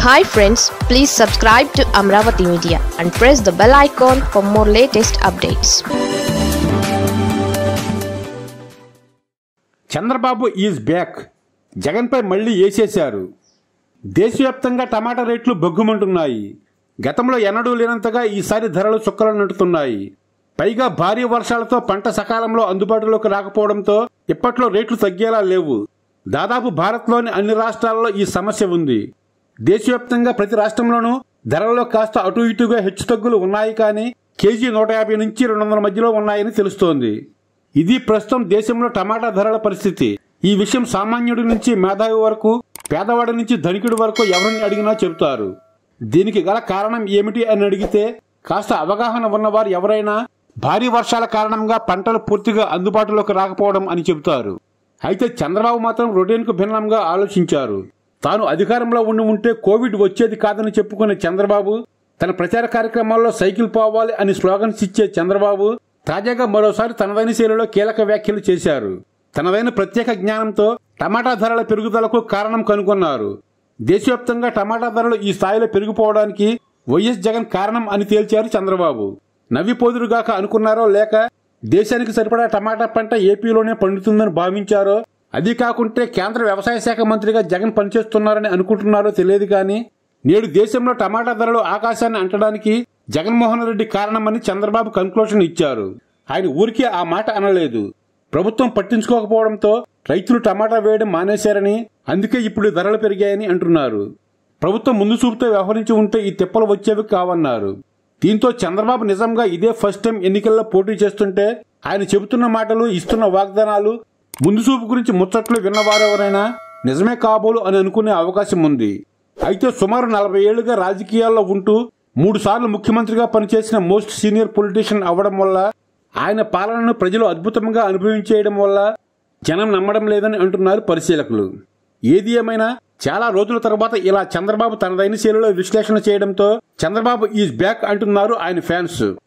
hi friends please subscribe to Amaravati media and press the bell icon for more latest updates Chandrababu is back జగన్పై మళ్లీ వేసేశారు దేశవ్యాప్తంగా టమాటా రేట్లు బొగ్గుమంటున్నాయి గతంలో ఎన్నడూ లేనంతగా ఈసారి ధరలు చుక్కలనంటున్నాయి పైగా భారీ వర్షాలతో పంట సకాలంలో అందుబాటులోకి రాకపోవడంతో ఇప్పట్లో రేట్లు తగ్గేలా లేవు దాదాపు భారత్లోని అన్ని రాష్ట్రాల్లో ఈ సమస్య ఉంది దేశవ్యాప్తంగా ప్రతి రాష్ట్రంలోనూ ధరల్లో కాస్త అటు ఇటుగా హెచ్చుతగ్గులు ఉన్నాయి కానీ కేజీ నూట యాభై నుంచి రెండు వందల మధ్యలో ఉన్నాయని తెలుస్తోంది ఇది ప్రస్తుతం దేశంలో టమాటా ధరల పరిస్థితి ఈ విషయం సామాన్యుడి నుంచి మేధావి వరకు పేదవాడి నుంచి ధనికుడి వరకు ఎవరిని అడిగినా చెబుతారు దీనికి గల కారణం ఏమిటి అని అడిగితే కాస్త అవగాహన ఉన్నవారు ఎవరైనా భారీ వర్షాల కారణంగా పంటలు పూర్తిగా అందుబాటులోకి రాకపోవడం అని చెబుతారు అయితే చంద్రబాబు మాత్రం రొటీన్కు భిన్నంగా ఆలోచించారు తాను అధికారంలో ఉండి ఉంటే కోవిడ్ వచ్చేది కాదని చెప్పుకునే చంద్రబాబు తన ప్రచార కార్యక్రమాల్లో సైకిల్ పోవాలి అని స్లోగన్స్ ఇచ్చే చంద్రబాబు తాజాగా మరోసారి తనదైన శైలిలో కీలక వ్యాఖ్యలు చేశారు తనదైన ప్రత్యేక జ్ఞానంతో టమాటా ధరల పెరుగుదలకు కారణం కనుగొన్నారు దేశవ్యాప్తంగా టమాటా ధరలు ఈ స్థాయిలో పెరిగిపోవడానికి వైఎస్ జగన్ కారణం అని తేల్చారు చంద్రబాబు నవ్విపోదురుగాక అనుకున్నారో లేక దేశానికి సరిపడా టమాటా పంట ఏపీలోనే పండుతుందని భావించారో అది కాకుంటే కేంద్ర వ్యవసాయ శాఖ మంత్రిగా జగన్ పనిచేస్తున్నారని అనుకుంటున్నారో తెలియదు కానీ నేడు దేశంలో టమాటా ధరలు ఆకాశాన్ని అంటడానికి జగన్మోహన్ రెడ్డి కారణమని చంద్రబాబు కన్క్లూషన్ ఇచ్చారు ఆయన ఊరికే ఆ మాట అనలేదు ప్రభుత్వం పట్టించుకోకపోవడంతో రైతులు టమాటా వేయడం మానేశారని అందుకే ఇప్పుడు ధరలు పెరిగాయని అంటున్నారు ప్రభుత్వం ముందు చూపుతో వ్యవహరించి ఉంటే ఈ తిప్పలు వచ్చేవి కావన్నారు దీంతో చంద్రబాబు నిజంగా ఇదే ఫస్ట్ టైం ఎన్నికల్లో పోటీ చేస్తుంటే ఆయన చెబుతున్న మాటలు ఇస్తున్న వాగ్దానాలు ముందు చూపు గురించి ముచ్చట్లు విన్నవారెవరైనా నిజమే కాబోలు అని అనుకునే అవకాశం ఉంది అయితే సుమారు నలభై ఏళ్లుగా రాజకీయాల్లో ఉంటూ మూడు సార్లు ముఖ్యమంత్రిగా పనిచేసిన మోస్ట్ సీనియర్ పొలిటీషియన్ అవ్వడం వల్ల ఆయన పాలనను ప్రజలు అద్భుతంగా అనుభవించేయడం వల్ల జనం నమ్మడం లేదని అంటున్నారు పరిశీలకులు ఏది ఏమైనా చాలా రోజుల తర్వాత ఇలా చంద్రబాబు తనదైన శైలిలో విశ్లేషణ చేయడంతో చంద్రబాబు ఈజ్ బ్యాక్ అంటున్నారు ఆయన ఫ్యాన్స్